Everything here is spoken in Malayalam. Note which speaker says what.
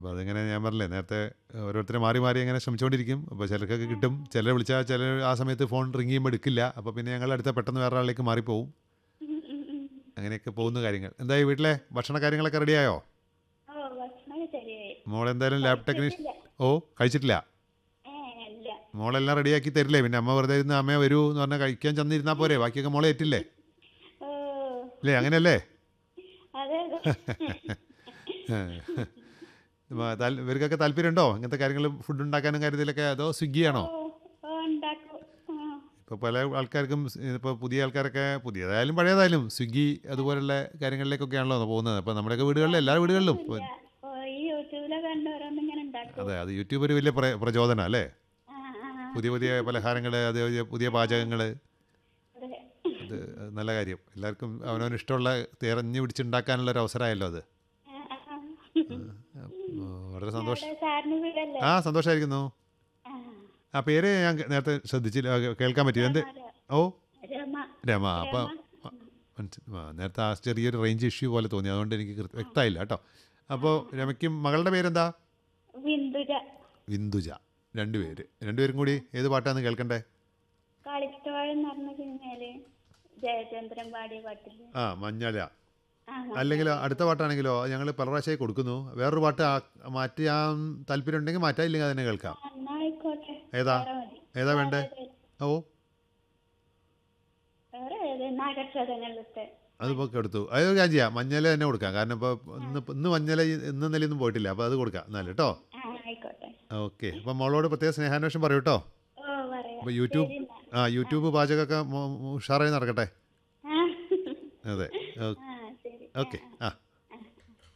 Speaker 1: അപ്പോൾ അതിങ്ങനെ ഞാൻ പറഞ്ഞില്ലേ നേരത്തെ ഓരോരുത്തരെ മാറി മാറി അങ്ങനെ ശ്രമിച്ചുകൊണ്ടിരിക്കും അപ്പോൾ ചിലർക്കൊക്കെ കിട്ടും ചിലർ വിളിച്ചാൽ ചിലർ ആ സമയത്ത് ഫോൺ റിങ് ചെയ്യുമ്പോൾ എടുക്കില്ല അപ്പോൾ പിന്നെ ഞങ്ങൾ അടുത്ത പെട്ടെന്ന് വേറെ ആളിലേക്ക് മാറിപ്പോവും
Speaker 2: ഉം, ഉം, ഉം.
Speaker 1: അങ്ങനെയൊക്കെ പോകുന്ന കാര്യങ്ങൾ എന്തായി വീട്ടിലെ ഭക്ഷണ കാര്യങ്ങളൊക്കെ റെഡിയായോ
Speaker 2: ഓ ഭക്ഷണമൊക്കെ ശരിയായി
Speaker 1: മോളെന്തായാലും ലാബ് ടെക്നീഷ്യൻ ഓ കഴിച്ചിട്ടില്ല
Speaker 2: ഏ ഇല്ല
Speaker 1: മോളെല്ലാം റെഡിയാക്കി തരില്ലേ പിന്നെ അമ്മ വെറുതെ ഇരുന്ന് അമ്മ വരൂ എന്ന് പറഞ്ഞാൽ കഴിക്കാൻ ചെന്നിരുന്നാൽ പോരെ ബാക്കിയൊക്കെ മോളെ ഏറ്റില്ലേ
Speaker 2: ഓ
Speaker 1: അല്ലേ അങ്ങനെയല്ലേ
Speaker 2: അതെ അതെ
Speaker 1: ഇപ്പൊ താൽ- ഇവർക്കൊക്കെ താല്പര്യമുണ്ടോ ഇങ്ങനത്തെ കാര്യങ്ങൾ ഫുഡ് ഉണ്ടാക്കാനും കാര്യത്തിലൊക്കെ അതോ സ്വിഗ്ഗിയാണോ
Speaker 2: ഓ ഓ ഉണ്ടാക്കും ആ.
Speaker 1: ഇപ്പോൾ പല ആൾക്കാർക്കും ഇപ്പോൾ പുതിയ ആൾക്കാരൊക്കെ പുതിയതായാലും പഴയതായാലും സ്വിഗ്ഗി അതുപോലുള്ള കാര്യങ്ങളിലേക്കൊക്കെയാണല്ലോ പോകുന്നത് അപ്പോൾ നമ്മുടെയൊക്കെ വീടുകളിലും എല്ലാ വീടുകളിലും ഇപ്പോൾ
Speaker 2: ഇല്ല. ഓ ഈ യൂട്യൂബിലൊക്കെ കണ്ട് ഓരോന്ന് ഇങ്ങനെ ഉണ്ടാക്കും
Speaker 1: അതെ അത് യൂട്യൂബ് ഒരു വലിയ പ്ര- പ്രചോദനം അല്ലേ
Speaker 2: ആ ആ
Speaker 1: പുതിയ പുതിയ പലഹാരങ്ങൾ അതേ പുതിയ പാചകങ്ങൾ
Speaker 2: അതെ
Speaker 1: അത് നല്ല കാര്യം എല്ലാവർക്കും അവനവന് ഇഷ്ടമുള്ള തിരഞ്ഞു പിടിച്ചുണ്ടാക്കാനുള്ള ഒരു അവസരമായല്ലോ അത്
Speaker 2: ആ, ആ, ആ.
Speaker 1: അപ്പോൾ വളരെ സന്തോഷം
Speaker 2: അവിടെ സാറിന് വീടല്ലേ
Speaker 1: ആ സന്തോഷമായിരിക്കുന്നു
Speaker 2: ആ.
Speaker 1: ആ പേര് ഞാൻ നേരത്തെ ശ്രദ്ധിച്ചില്ല ആ, കേൾക്കാൻ പറ്റിയത് എന്ത് ഓ
Speaker 2: രമ
Speaker 1: രമ അപ്പം മനസ്സിൽ ആ നേരത്തെ ആ ചെറിയൊരു റേഞ്ച് ഇഷ്യൂ പോലെ തോന്നി അതുകൊണ്ട് എനിക്ക് കൃത്യ- വ്യക്തമായില്ല കേട്ടോ അപ്പോൾ രമയ്ക്കും മകളുടെ പേരെന്താ
Speaker 2: ബിന്ദുജ
Speaker 1: വിന്ദുജ രണ്ടുപേര് രണ്ടുപേരും കൂടി ഏത് പാട്ടാണ് കേൾക്കണ്ടേ
Speaker 2: കളിത്തോഴ് എന്ന് പറഞ്ഞ സിനിമയില് ജയചന്ദ്രൻ പാടിയ പാട്ടില്
Speaker 1: ആ മഞ്ഞള
Speaker 2: ആ
Speaker 1: അല്ലെങ്കിൽ അടുത്ത പാട്ടാണെങ്കിലോ ഞങ്ങൾ പല പ്രാവശ്യമായി കൊടുക്കുന്നു വേറൊരു പാട്ട് ആ- മാറ്റാൻ താല്പര്യം ഉണ്ടെങ്കിൽ മാറ്റാം ഇല്ലെങ്കിൽ അതിനെ കേൾക്കാം
Speaker 2: എന്നാ ആയിക്കോട്ടെ
Speaker 1: ഏതാ
Speaker 2: വേറെ മതി
Speaker 1: ഏതാ വേണ്ടേ ഓ
Speaker 2: വേറെ ഏത് നാഗക്ഷതങ്ങളിലത്തെ
Speaker 1: അതിപ്പോൾ എടുത്തു അതൊരു കാര്യം ചെയ്യാം മഞ്ഞൾ തന്നെ കൊടുക്കാം കാരണം ഇപ്പോൾ ഇന്ന് ഇന്ന് മഞ്ഞൾ ഇന്ന് നിലയൊന്നും പോയിട്ടില്ല അപ്പോൾ അത് കൊടുക്കാം എന്നാലും കേട്ടോ
Speaker 2: ആ ആയിക്കോട്ടെ
Speaker 1: ഓക്കെ അപ്പം മോളോട് പ്രത്യേക സ്നേഹാന്വേഷണം പറയൂ കേട്ടോ
Speaker 2: ഓ പറയാം
Speaker 1: അപ്പോൾ യൂട്യൂബ്
Speaker 2: ശരി എന്നാ.
Speaker 1: ആ യൂട്യൂബ് പാചകമൊക്കെ മോ- ഉഷാറായി നടക്കട്ടെ
Speaker 2: ആ
Speaker 1: അതെ
Speaker 2: ആ ശരി
Speaker 1: ഓക്കെ ആ